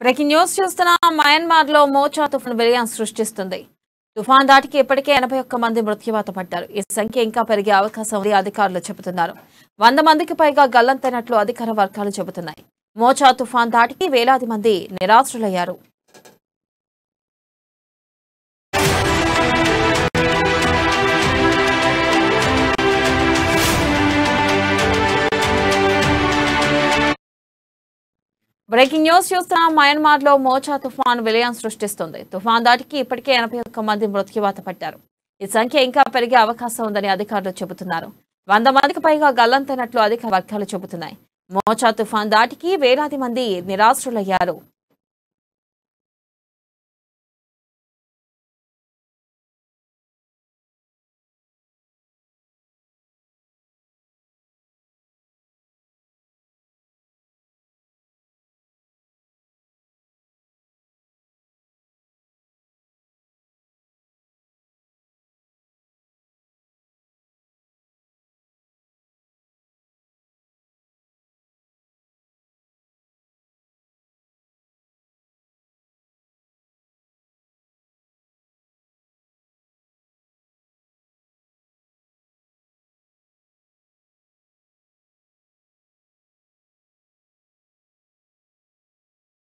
breaking news చూస్తున్న Myanmar లో Mocha తుఫాన్ విలయం సృష్టిస్తుంది తుఫాన్ దాటికి ఇప్పటికే ఎనభై ఒక్క మంది మృత్యువాత పడ్డారు ఈ సంఖ్య ఇంకా పెరిగే అవకాశం ఉంది అధికారులు చెబుతున్నారు వంద మందికి పైగా గల్లంతైనట్లు అధికార వర్గాలు చెబుతున్నాయి మోచా తుఫాన్ దాటికి వేలాది మంది నిరాశ్రులయ్యారు బ్రేకింగ్ న్యూస్ చూస్తున్న మయన్మార్ లో మోచా తుఫాన్ విలయం సృష్టిస్తుంది తుఫాన్ దాటికి ఇప్పటికే ఎనభై ఒక్క మంది మృత్యువాత పడ్డారు ఈ సంఖ్య ఇంకా పెరిగే అవకాశం ఉందని అధికారులు చెబుతున్నారు వంద మందికి పైగా గల్లంతైనట్లు అధికార వర్గాలు చెబుతున్నాయి మోచా తుఫాన్ దాటికి వేలాది మంది నిరాశ్రులయ్యారు